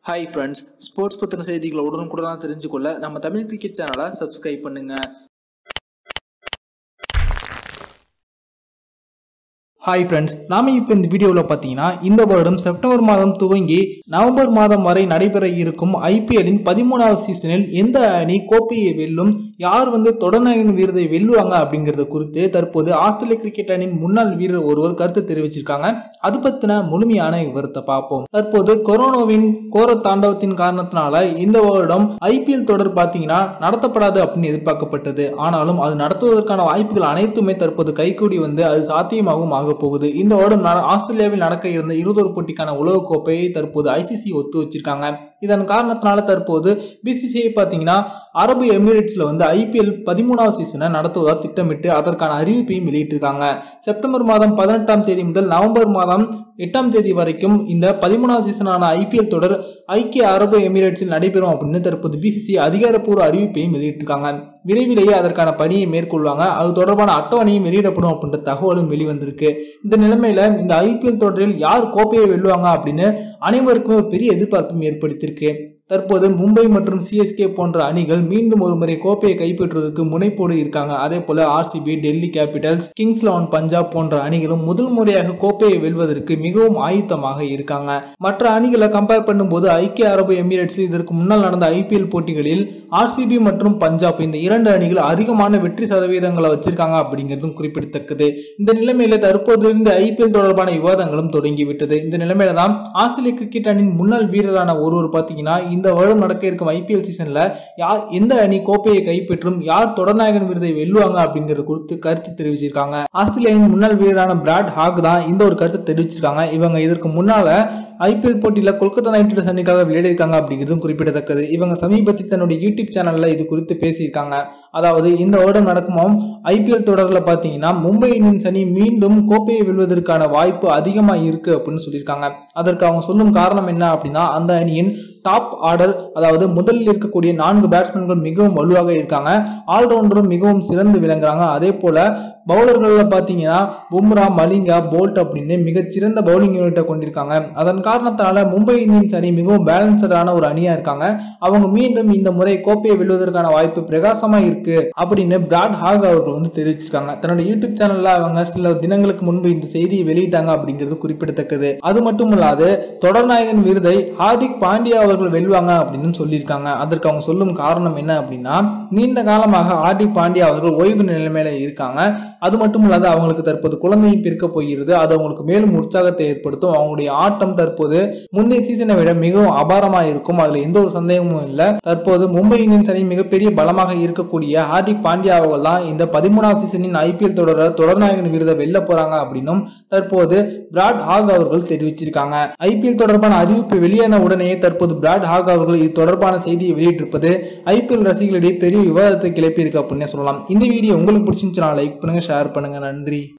hi friends sports பற்றின செய்திகளை உடனுக்குடனாக தெரிஞ்சுக்கொள்ள நம்ம தமிழ் கிரிக்கெட் சேனலை சப்ஸ்கிரைப் பண்ணுங்க ஹாய் ஃப்ரெண்ட்ஸ் நாம இப்போ இந்த வீடியோவில் பார்த்தீங்கன்னா இந்த வருடம் செப்டம்பர் மாதம் துவங்கி நவம்பர் மாதம் வரை நடைபெற இருக்கும் ஐபிஎல்லின் பதிமூணாவது சீசனில் எந்த அணி கோப்பையை வெல்லும் யார் வந்து தொடர்நாயகன் விருதை வெல்லுவாங்க அப்படிங்கிறத குறித்து தற்போது ஆஸ்திரேலிய கிரிக்கெட் அணியின் முன்னாள் வீரர் ஒருவர் கருத்து தெரிவிச்சிருக்காங்க அது பற்றின முழுமையான விவரத்தை பார்ப்போம் தற்போது கொரோனாவின் கோர தாண்டவத்தின் காரணத்தினால இந்த வருடம் ஐபிஎல் தொடர் பார்த்தீங்கன்னா நடத்தப்படாது அப்படின்னு எதிர்பார்க்கப்பட்டது ஆனாலும் அது நடத்துவதற்கான வாய்ப்புகள் அனைத்துமே தற்போது கைகூடி வந்து அது சாத்தியமாகவும் ஆக போகுது இந்த வருடம் நட- ஆஸ்திரேலியாவில் நடக்க இருந்த இருபதொரு போட்டிக்கான உலகக்கோப்பையை தற்போது ஐசிசி ஒத்து வச்சிருக்காங்க இதன் காரணத்தினால தற்போது பிசிசிஐ பார்த்தீங்கன்னா அரபு எமிரேட்ஸ்ல வந்து ஐபிஎல் பதிமூணாவது சீசனை நடத்துவதா திட்டமிட்டு அதற்கான அறிவிப்பையும் வெளியிட்டிருக்காங்க செப்டம்பர் மாதம் பதினெட்டாம் தேதி முதல் நவம்பர் மாதம் எட்டாம் தேதி வரைக்கும் இந்த பதிமூணாவது சீசனான ஐபிஎல் தொடர் ஐக்கிய அரபு எமிரேட்ஸில் நடைபெறும் அப்படின்னு தற்போது பிசிசி அதிகாரப்பூர்வ அறிவிப்பையும் வெளியிட்டிருக்காங்க விரைவிலேயே அதற்கான பணியை மேற்கொள்வாங்க அது தொடர்பான அட்டவணையும் வெளியிடப்படும் அப்படின்ற தகவலும் வெளிவந்திருக்கு இந்த நிலைமையில இந்த ஐபிஎல் தொடரில் யார் கோப்பையை வெல்லுவாங்க அப்படின்னு அனைவருக்குமே ஒரு பெரிய எதிர்பார்ப்பும் ஏற்படுத்தியிருக்கு தற்போது மும்பை மற்றும் சிஎஸ்கே போன்ற அணிகள் மீண்டும் ஒரு முறை கோப்பையை கைப்பற்றுவதற்கு முனைப்போடு இருக்காங்க அதே போல RCB Delhi Capitals Kings Eleven Punjab போன்ற அணிகளும் முதல் முறையாக கோப்பையை வெல்வதற்கு மிகவும் ஆயுத்தமாக இருக்காங்க மற்ற அணிகளை கம்பேர் பண்ணும்போது ஐக்கிய அரபு எமிரேட்ஸில் இதற்கு முன்னால் நடந்த ஐபிஎல் போட்டிகளில் ஆர்சிபி மற்றும் பஞ்சாப் இந்த இரண்டு அணிகள் அதிகமான வெற்றி சதவீதங்களை வச்சிருக்காங்க அப்படிங்கிறதும் குறிப்பிடத்தக்கது இந்த நிலைமையில தற்போது இந்த ஐபிஎல் தொடர்பான விவாதங்களும் தொடங்கிவிட்டது இந்த நிலைமையில தான் ஆஸ்திரேலிய கிரிக்கெட் அணியின் முன்னாள் வீரரான ஒருவர் பார்த்தீங்கன்னா இந்த வருடம் நடக்க இருக்கும் ஐபிஎல் சீசன்ல யார் எந்த அணி கோப்பையை கைப்பற்றும் யார் தொடர்நாயகன் விருதை வெல்லுவாங்க அப்படிங்கிறது குறித்து கருத்து தெரிவிச்சிருக்காங்க ஆஸ்திரேலியாவின் முன்னாள் வீரரான பிராட் ஹாக் தான் இந்த ஒரு கருத்தை தெரிவிச்சிருக்காங்க இவங்க இதற்கு முன்னால ஐபிஎல் போட்டியில் கொல்கத்தா நைட் ரைடர்ஸ் அணிக்காக விளையாடிருக்காங்க அப்படிங்கிறதும் குறிப்பிடத்தக்கது இவங்க சமீபத்தில் தன்னுடைய யூடியூப் சேனல்ல இது குறித்து பேசியிருக்காங்க அதாவது இந்த வருடம் நடக்கும் ஐபிஎல் தொடரில் பார்த்தீங்கன்னா மும்பை இந்தியன்ஸ் அணி மீண்டும் கோப்பையை வெல்வதற்கான வாய்ப்பு அதிகமாக இருக்கு அப்படின்னு சொல்லியிருக்காங்க அதற்கு அவங்க சொல்லும் காரணம் என்ன அப்படின்னா அந்த அணியின் டாப் ஆர்டர் அதாவது முதலில் இருக்கக்கூடிய நான்கு பேட்ஸ்மேன்கள் மிகவும் வலுவாக இருக்காங்க ஆல்ரவுண்டரும் மிகவும் சிறந்து விளங்குறாங்க அதே போல பவுலர்களில் பார்த்தீங்கன்னா பும்ரா மலிங்கா போல்ட் அப்படின்னு மிகச்சிறந்த பவுலிங் யூனிட்டை கொண்டிருக்காங்க அதன் காரணத்தினால மும்பை இந்தியன்ஸ் அணி மிகவும் பேலன்ஸ்டான ஒரு அணியா இருக்காங்க அவங்க மீண்டும் இந்த முறை கோப்பையை வெல்வதற்கான வாய்ப்பு பிரகாசமா இருக்கு அப்படின்னு பிராட் ஹாக் அவர்கள் வந்து தெரிவிச்சிருக்காங்க தன்னோட யூடியூப் சேனல்ல அவங்க சில தினங்களுக்கு முன்பு இந்த செய்தியை வெளியிட்டாங்க அப்படிங்கிறது குறிப்பிடத்தக்கது அது மட்டும் இல்லாது தொடர்நாயகன் விருதை ஹார்திக் பாண்டியா அவர்கள் வெல்வாங்க அப்படின்னு சொல்லியிருக்காங்க அதற்கு அவங்க சொல்லும் காரணம் என்ன அப்படின்னா நீண்ட காலமாக ஹார்திக் பாண்டியா அவர்கள் ஓய்வு நிலைமையில இருக்காங்க அது மட்டும் இல்லாத அவங்களுக்கு தற்போது குழந்தையும் பிறக்க போகிறது அது அவங்களுக்கு மேலும் உற்சாகத்தை ஏற்படுத்தும் அவங்களுடைய ஆட்டம் தற்போது முந்தைய சீசனை விட மிகவும் அபாரமா இருக்கும் அதுல எந்த ஒரு சந்தேகமும் இல்லை தற்போது மும்பை இந்தியன்ஸ் அணி மிகப்பெரிய பலமாக இருக்கக்கூடிய ஹார்திக் பாண்டியா அவர்கள் தான் இந்த பதிமூணாவது சீசனின் ஐபிஎல் தொடர தொடர்நாயகன் விருதை வெல்ல போறாங்க அப்படின்னும் தற்போது பிராட் ஹாக் அவர்கள் தெரிவிச்சிருக்காங்க ஐபிஎல் தொடர்பான அறிவிப்பு வெளியான உடனே தற்போது பிராட் ஹாக் அவர்கள் இது தொடர்பான செய்தியை வெளியிட்டிருப்பது ஐபிஎல் ரசிகர்களிடையே பெரிய விவாதத்தை கிளப்பியிருக்கு அப்படின்னே சொல்லலாம் இந்த வீடியோ உங்களுக்கு பிடிச்சிருந்துச்சுன்னா லைக் பண்ணுங்க ஷேர் பண்ணுங்க நன்றி